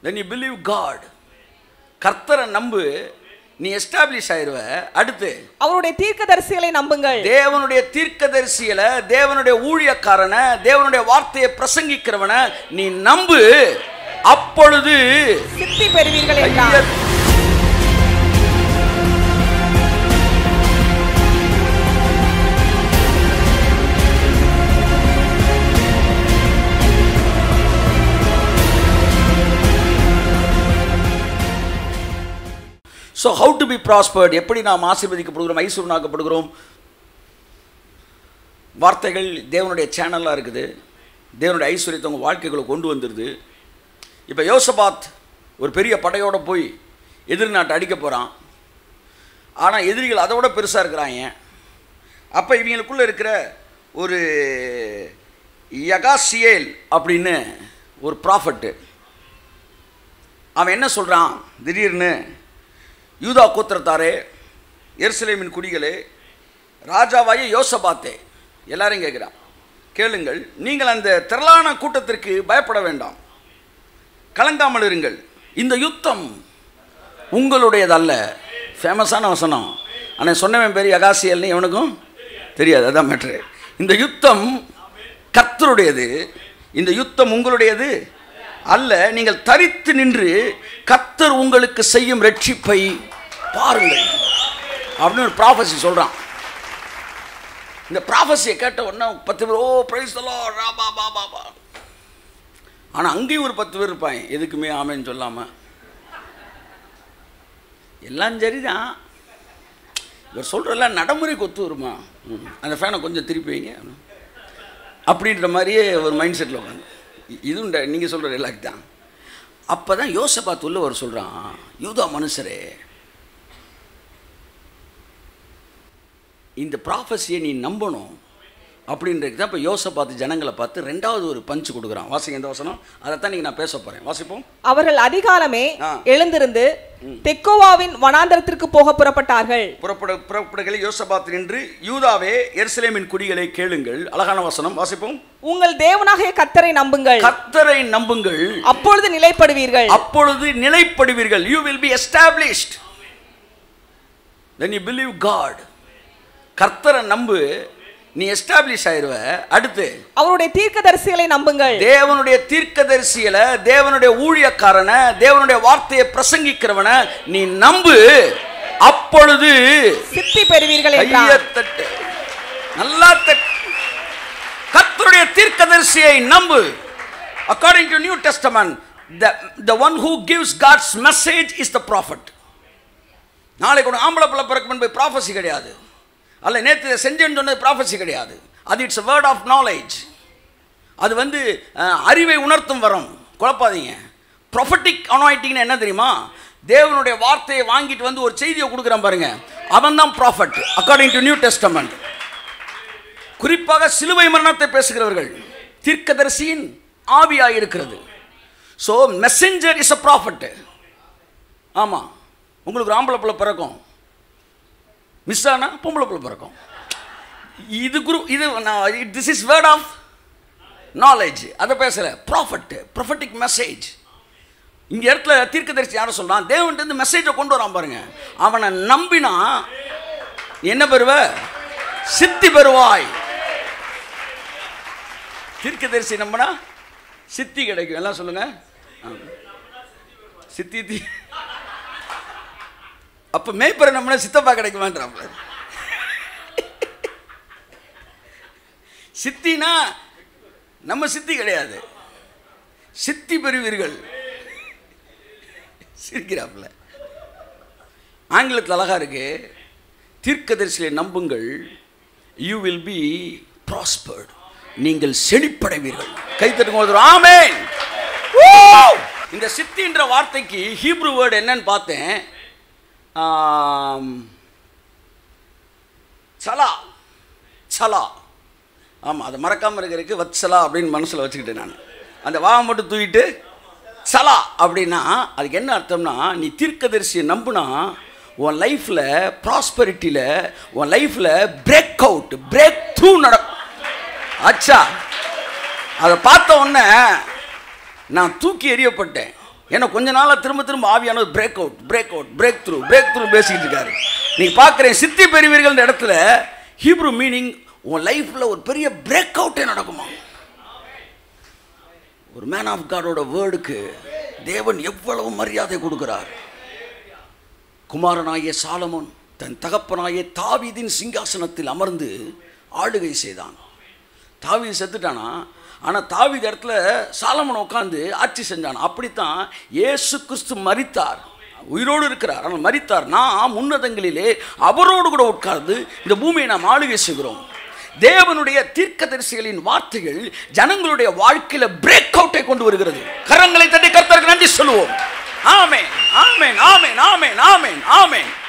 Then you believe God கர்த்தரை நம்பு நீ எஸ்டாப்ளிஷ் ஆயிருவ அடுத்து அவருடைய தீர்க்கதரிசிகளை நம்புங்கள் தேவனுடைய தீர்க்கதரிசியல தேவனுடைய ஊழியக்காரன தேவனுடைய வார்த்தையை பிரசங்கிக்கிறவன நீ நம்பு அப்பொழுது சித்தி பெறுவீர்கள் என்றார் so how to be prospered எப்படி நாம் ஆசீர்வதிக்கப்படுகிறோம் ஐஸ்வர்யனாக்கப்படுகிறோம் வார்த்தைகள் தேவனுடைய சேனலாக இருக்குது தேவனுடைய ஐஸ்வர்யத்தை உங்கள் வாழ்க்கைகளை கொண்டு வந்துடுது இப்போ யோசபாத் ஒரு பெரிய படையோட போய் எதிரி நாட்டை அடிக்க போகிறான் ஆனால் எதிரிகள் அதை விட பெருசாக இருக்கிறாங்க அப்போ இவங்களுக்குள்ளே இருக்கிற ஒரு யகாசியேல் அப்படின்னு ஒரு ப்ராஃபட்டு அவன் என்ன சொல்கிறான் திடீர்னு யூதா கோத்திரத்தாரே எருசலேமின் குடிகளே ராஜாவாய யோசபாத்தே எல்லாரையும் கேட்குறான் கேளுங்கள் நீங்கள் அந்த திரளான கூட்டத்திற்கு பயப்பட வேண்டாம் கலங்காமல் இருங்கள் இந்த யுத்தம் உங்களுடையதல்ல ஃபேமஸான வசனம் ஆனால் சொன்னவன் பேர் யகாசியல்னு எவனுக்கும் தெரியாது அதான் மேட்ரு இந்த யுத்தம் கர்த்தருடையது இந்த யுத்தம் உங்களுடையது அல்ல நீங்கள் தரித்து நின்று கர்த்தர் உங்களுக்கு செய்யும் ரட்சிப்பை பாருங்கள் அப்படின்னு ஒரு ப்ராஃபஸி சொல்கிறான் இந்த ப்ராஃபஸியை கேட்ட உடனே பத்து பேர் ஓ பிரைஸ் தலோ ரா பா பா பா பா ஆனால் அங்கேயும் ஒரு பத்து பேர் இருப்பாங்க எதுக்குமே ஆமேன்னு சொல்லாமல் எல்லாம் சரிதான் இவர் சொல்கிறெல்லாம் நடைமுறைக்கு ஒத்து வருமா ம். அந்த ஃபேனை கொஞ்சம் திருப்பி வைங்க அப்படின்ற மாதிரியே ஒரு மைண்ட் செட்டில் உட்காந்து இதுவும் நீங்கள் சொல்கிற எல்லாருக்கு தான் அப்போ தான் யோசபாத் உள்ள ஒரு சொல்கிறான் யூதா மனுஷரே இந்த ப்ராஃபஸியை நீ நம்பணும் அப்படின்றது தான் இப்போ யோசபாத்து ஜனங்களை பார்த்து ரெண்டாவது ஒரு பஞ்சு கொடுக்குறான் வாசிங்க இந்த வசனம் அதைத்தான் நீங்கள் நான் பேச போகிறேன் வாசிப்போம் அவர்கள் அதிகாலமே ஆ. எழுந்திருந்து தெக்கோவாவின் வனாந்தரத்திற்கு போக புறப்பட்டார்கள் புறப்பட புறப்படுகளை யோசபாத் நின்று யூதாவே எருசலேமின் குடிகளை கேளுங்கள் அழகான வசனம் வாசிப்போம் உங்கள் தேவனாகிய கத்தரை நம்புங்கள் கர்த்தரை நம்புங்கள் அப்பொழுது நிலைப்படுவீர்கள் அப்பொழுது நிலைப்படுவீர்கள் you will be established then you believe God கர்த்தரை நம்பு நீ எஸ்டாப்ளிஷ் ஆயிருவ அடுத்து அவருடைய தீர்க்கதரிசிகளை நம்புங்கள் தேவனுடைய தீர்க்கதரிசியல தேவனுடைய ஊழியக்காரன தேவனுடைய வார்த்தையை பிரசங்கிக்கிறவன நீ நம்பு அப்பொழுது சித்தி பெறுவீர்கள் கையை என்றார் தட்டு நல்லா தட்டு கர்த்தருடைய தீர்க்கதரிசியை நம்பு according to New Testament the the one who gives god's message is the prophet நாளைக்கு ஒரு ஆம்பளை பிள்ளை பிறக்கும் போய் ப்ராஃபஸி கிடையாது அல்ல நேற்று இதை செஞ்சேன்னு சொன்னது ப்ராஃபஸி கிடையாது அது இட்ஸ் வேர்ட் ஆஃப் நாலேஜ் அது வந்து அஹ், அறிவை உணர்த்தும் வரம் குழப்பாதீங்க ப்ரொஃபட்டிக் அனாயிட்டிங்னு என்ன தெரியுமா தேவனுடைய வார்த்தையை வாங்கிட்டு வந்து ஒரு செய்தியை கொடுக்குறான் பாருங்க அவன் தான் prophet according to New Testament குறிப்பாக சிலுவை மரணத்தை பேசுகிறவர்கள் தீர்க்கதரிசியின் ஆவியாக இருக்கிறது so messenger is a prophet ஆமாம் உங்களுக்கு ஒரு ஆம்பளை பிள்ளை பிறக்கும் மிஸ் ஆனா பொம்பளை பிள்ளை பிறக்கும் இது குரு இது this is word of knowledge அதை பேசல ப்ராஃபட் ப்ரொஃபட்டிக் மெசேஜ் இங்க இடத்துல தீர்க்கதரிசி யாரை சொல்றான் தேவன்ட்டு இருந்து மெசேஜை கொண்டு வரான் பாருங்க அவனை நம்பினா நீ என்ன பெறுவ சித்தி பெறுவாய் தீர்க்கதரிசி நம்பினா சித்தி கிடைக்கும் எல்லாம் சொல்லுங்க ஆ. சித்தி தி அப்ப மேய்ப்பரை நம்பினா சித்தப்பா கிடைக்குமான்றாப்ல சித்தினா நம்ம சித்தி கிடையாது சித்தி பெறுவீர்கள் சிரிக்கிறாப்புல ஆங்கிலத்தில் அழகா இருக்கு தீர்க்கதரிசியை நம்புங்கள் யூ வில் பி ப்ராஸ்பர்ட் நீங்கள் செழிப்படைவீர்கள் கைத்தட்டுங்க ஒரு ஆமென் Woo! இந்த சித்தின்ற வார்த்தைக்கு ஹீப்ரு வேர்டு என்னன்னு பார்த்தேன் ஆம், சலா சலா ஆமாம் அதை மறக்காமல் இருக்கிறதுக்கு வத்சலா அப்படின்னு மனசில் வச்சுக்கிட்டேன் நான் அந்த வாவை மட்டும் தூக்கிட்டு சலா அப்படின்னா அதுக்கு என்ன அர்த்தம்னா நீ தீர்க்கதரிசியை நம்புனா உன் லைஃப்பில் ப்ராஸ்பரிட்டியில் உன் லைஃப்பில் பிரேக் அவுட் பிரேக் த்ரூ நடக்கும் அச்சா அதை பார்த்த உடனே நான் தூக்கி எறியப்பட்டேன் ஏன்னா கொஞ்ச நாளா திரும்ப திரும்ப ஆவியானவர் break out break out break through break through பேசிக்கிட்டு இருக்காரு நீங்க பார்க்குறேன் சித்தி பெறுவீர்கள் இடத்துல ஹீப்ரு மீனிங் உன் லைஃப்ல ஒரு பெரிய பிரேக் அவுட்டே நடக்குமா ஒரு மேன் ஆஃப் காடோட வேர்டுக்கு தேவன் எவ்வளவு மரியாதை கொடுக்கிறார் குமாரனாகிய சாலமோன் தன் தகப்பனாகிய தாவீதின் சிங்காசனத்தில் அமர்ந்து ஆளுகை செய்தான் தாவீது செத்துட்டானா ஆனால் தாவீது இடத்துல சாலமன் உட்காந்து ஆட்சி செஞ்சான் அப்படித்தான் இயேசு கிறிஸ்து மரித்தார் உயிரோடு இருக்கிறார் ஆனால் மரித்தார் நான் முன்னதங்களிலே அவரோடு கூட உட்கார்ந்து இந்த பூமியை நாம் ஆளுகை செய்கிறோம் தேவனுடைய தீர்க்கதரிசிகளின் வார்த்தைகள் ஜனங்களுடைய வாழ்க்கையில பிரேக் அவுட்டை கொண்டு வருகிறது கரங்களை தட்டி கர்த்தருக்கு நன்றி சொல்லுவோம் ஆமென் ஆமென் ஆமென் ஆமென் ஆமென் ஆமென்